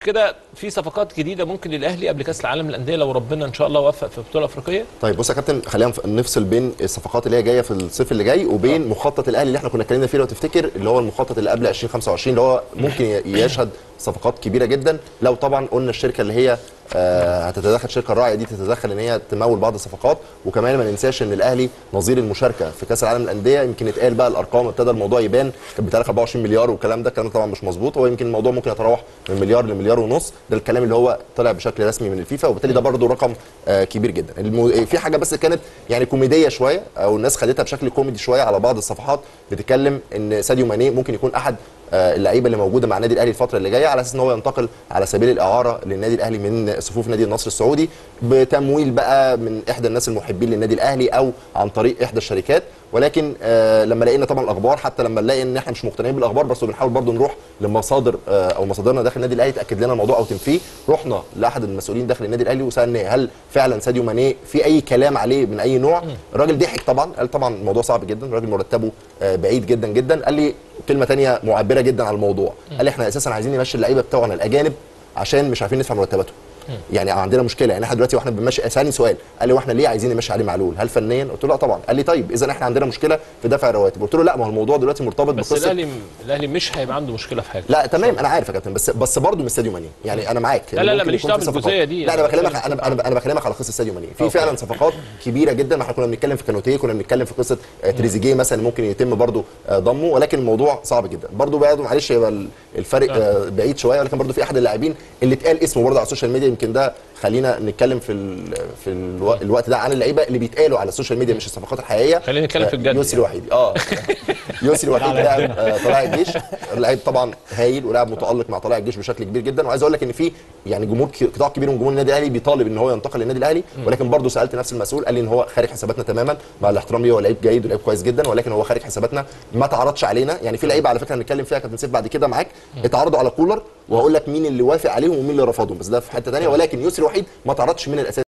كده في صفقات جديده ممكن للاهلي قبل كاس العالم للانديه لو ربنا ان شاء الله وفق في بطوله افريقيه طيب بص يا كابتن خلينا نفصل بين الصفقات اللي هي جايه في الصيف اللي جاي وبين آه. مخطط الاهلي اللي احنا كنا اتكلمنا فيه لو تفتكر اللي هو المخطط اللي قبل 2025 اللي هو ممكن ي- يشهد صفقات كبيره جدا لو طبعا قلنا الشركه اللي هي آه هتتدخل الشركه الراعيه دي تتدخل ان هي تمول بعض الصفقات وكمان ما ننساش ان الاهلي نظير المشاركه في كاس العالم للانديه يمكن اتقال بقى الارقام ابتدى الموضوع يبان كان بتاع 24 مليار والكلام ده الكلام ده طبعا مش مظبوط هو يمكن الموضوع ممكن يتراوح من مليار لمليار ونص ده الكلام اللي هو طلع بشكل رسمي من الفيفا وبالتالي ده برضه رقم آه كبير جدا المو... في حاجه بس كانت يعني كوميديه شويه او الناس خدتها بشكل كوميدي شويه على بعض الصفحات بتتكلم ان ساديو ماني ممكن يكون احد آه، اللعيبه اللي موجوده مع النادي الاهلي الفتره اللي جايه على اساس ان هو ينتقل على سبيل الاعاره للنادي الاهلي من صفوف نادي النصر السعودي بتمويل بقى من احدى الناس المحبين للنادي الاهلي او عن طريق احدى الشركات ولكن آه لما لقينا طبعا الاخبار حتى لما نلاقي ان احنا مش مقتنعين بالاخبار بس بنحاول برضو نروح لمصادر آه او مصادرنا داخل النادي الاهلي تاكد لنا الموضوع او تنفيه رحنا لاحد المسؤولين داخل النادي الاهلي وسالناه هل فعلا ساديو ماني في اي كلام عليه من اي نوع الراجل ضحك طبعا قال طبعا الموضوع صعب جدا الراجل مرتبه آه بعيد جدا جدا قال لي كلمه تانية معبره جدا عن الموضوع قال لي احنا اساسا عايزين نمشي اللعيبه بتوعنا الاجانب عشان مش عارفين ندفع مرتباتهم يعني عندنا مشكله يعني احنا دلوقتي واحنا بنمشي سالني سؤال قال لي واحنا ليه عايزين نمشي علي معلول هل فنيا قلت له لا طبعا قال لي طيب اذا احنا عندنا مشكله في دفع الرواتب قلت له لا ما هو الموضوع دلوقتي مرتبط بس بقصه الاهلي الاهلي مش هيبقى عنده مشكله في حاجه لا تمام انا عارف يا كابتن بس بس برضه مش ساديو ماني يعني انا معاك لا، لا، ممكن ماليش يكون دعوة في صفقات. بالجزئية دي. لا انا أنا بكلمك بتكلم انا انا انا بكلمك على قصه ساديو ماني في أوكي. فعلا صفقات كبيره جدا ما احنا كنا بنتكلم في كانوتيه كنا بنتكلم في قصه آه، تريزيجيه مثلا ممكن يتم برضه آه، ضمه ولكن الموضوع صعب جدا برضه برضه معلش يبقى ال- الفرق آه، بعيد شويه ولكن برضه في احد اللاعبين اللي اتقال اسمه برضه على السوشيال ميديا يمكن ده خلينا نتكلم في ال في الو- الوقت ده عن اللعيبه اللي بيتقالوا على السوشيال ميديا مش الصفقات الحقيقيه خلينا نتكلم في الجد يوسف الوحيدي اه يوسف الوحيد لاعب آه، طلائع الجيش لعيب طبعا هايل ولاعب متالق مع طلائع الجيش بشكل كبير جدا وعايز اقول لك ان في يعني جمهور ك- قطاع كبير من جمهور النادي الاهلي بيطالب ان هو ينتقل للنادي الاهلي ولكن برضه سالت نفس المسؤول قال لي ان هو خارج حساباتنا تماما مع الاحترام ليه هو لعيب جيد ولعيب كويس جدا ولكن هو خارج حساباتنا ما تعرضش علينا يعني في لعيبه على فكره هنتكلم فيها كابتن سيف بعد كده معاك اتعرضوا على كولر وهقول لك مين اللي وافق عليهم ومين اللي رفضهم بس ده في حته ثانيه ولكن يوسف الوحيد ما تعرضش من الاساس